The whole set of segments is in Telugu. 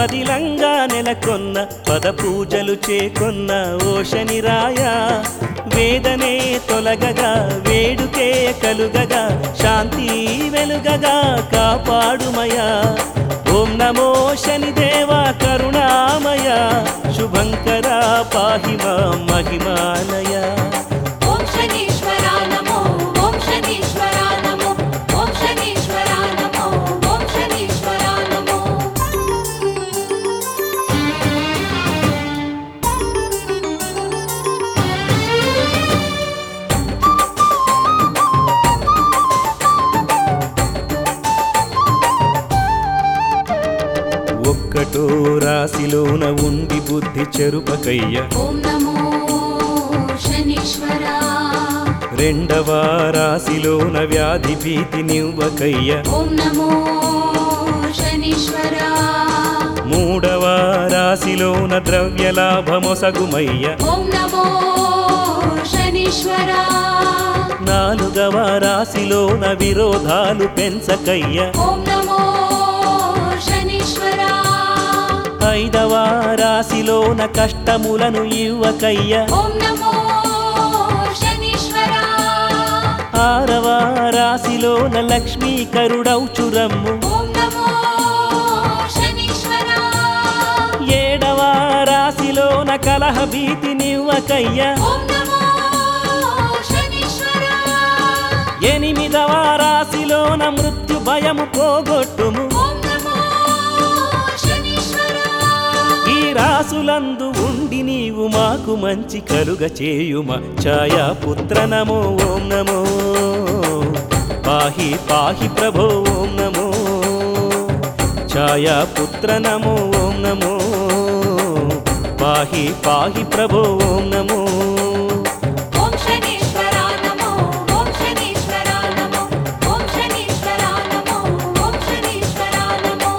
పదిలంగా నెలకొన్న పద పూజలు చేకొన్న ఓషని రాయ వేదనే తొలగగా వేడుకే కలుగగా శాంతి వెలుగగా కాపాడుమయా ఓం నమో శనిదేవ కరుణామయ శుభంకర పాహి మాం మహిమాలయ ఓం శనీశ్వరా నమో ఓం శనీశ్వరా నమో ఓం శనీశ్వరా నమో ఓం శనీశ్వరా నమో ఒక్కటో రాశిలోన ఉండి బుద్ధి చెరుపకయ్య ఓం నమో శనీశ్వరా రెండవ రాశిలోన వ్యాధి భీతి నివ్వకయ్య ఓం నమో శనీశ్వరా మూడవ రాశిలోన ద్రవ్య లాభమొసగుమయ్య ఓం నమో శనీశ్వరా నాలుగవ రాశిలోన విరోధాలు పెంచకయ్య ఓం నమో శనీశ్వరా ఐదవ రాశిలోన కష్టములను ఇవ్వకయ్య ఓం నమో శనీశ్వరా ఆరవ రాశిలోన లక్ష్మీకరుడౌచురమ్ము ఓం నమో శనీశ్వరా ఏడవ రాశిలోన కలహ భీతి నివ్వకయ్య ఓం నమో శనీశ్వరా ఎనిమిదవ రాశిలోన మృత్యు భయము పోగొట్టుము ఓం నమో శనీశ్వరా ఈ రాసులందు ఉండి నీవు మాకు మంచి కలుగ చేయుమ ఛాయా పుత్ర నమో ఓం నమో పాహి పాహి ప్రభో ఓం నమో ఛాయా పుత్ర నమో ఓం నమో పాహి పాహి ప్రభో ఓం నమో ఓం శనీశ్వరా నమో ఓం శనీశ్వరా నమో ఓం శనీశ్వరా నమో ఓం శనీశ్వరా నమో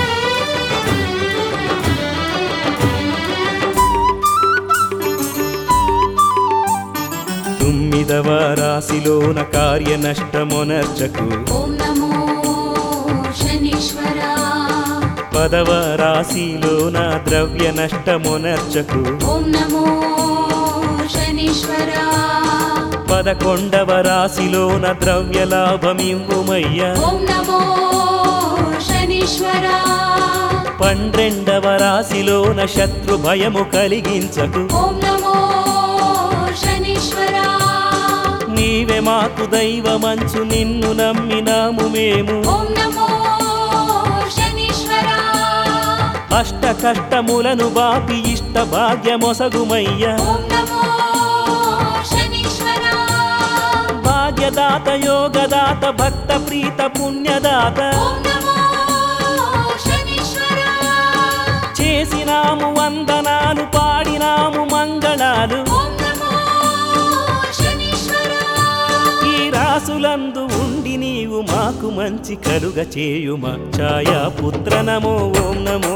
తొమ్మిదవ రాశిలోన కార్య నష్టమొనర్చకు ఓం నమో శనీశ్వరా పదవ రాశిలోన ద్రవ్య నష్టమొనర్చకు ఓం నమో శనీశ్వరా పదకొండవ రాశిలోన ద్రవ్య లాభమివ్వుమయ్య ఓం నమో శనీశ్వరా పన్నెండవ రాశిలోన శత్రు భయము కలిగించకు ఓం నమో శనీశ్వరా నీవే మాకు దైవమంచు నిన్ను నమ్మినాము మేము ఓం నమో శనీశ్వరా అష్ట కష్టములను బాపి ఇష్ట భాగ్యమొసగుమయ్య ఓం నమో శనీశ్వరా భాగ్యదాత యోగదాత భక్త ప్రీత పుణ్యదాత ఓం నమో శనీశ్వరా చేసినాము వందనాలు పాడినాము మంగళాలు ఓం నమో శనీశ్వరా ఈ రాసులందు ఉండి నీవు మాకు మంచి కలుగ చేయుమ ఛాయా పుత్ర నమో ఓం నమో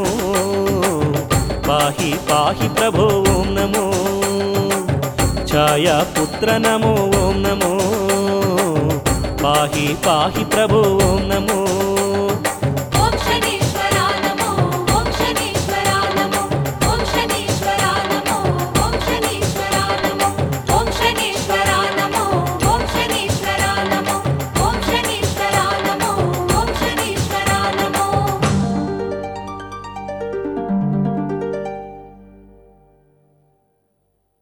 పాహి పాహి ప్రభో ఓం నమో ఛాయా పుత్ర నమో ఓం నమో పాహి పాహి ప్రభో ఓం నమో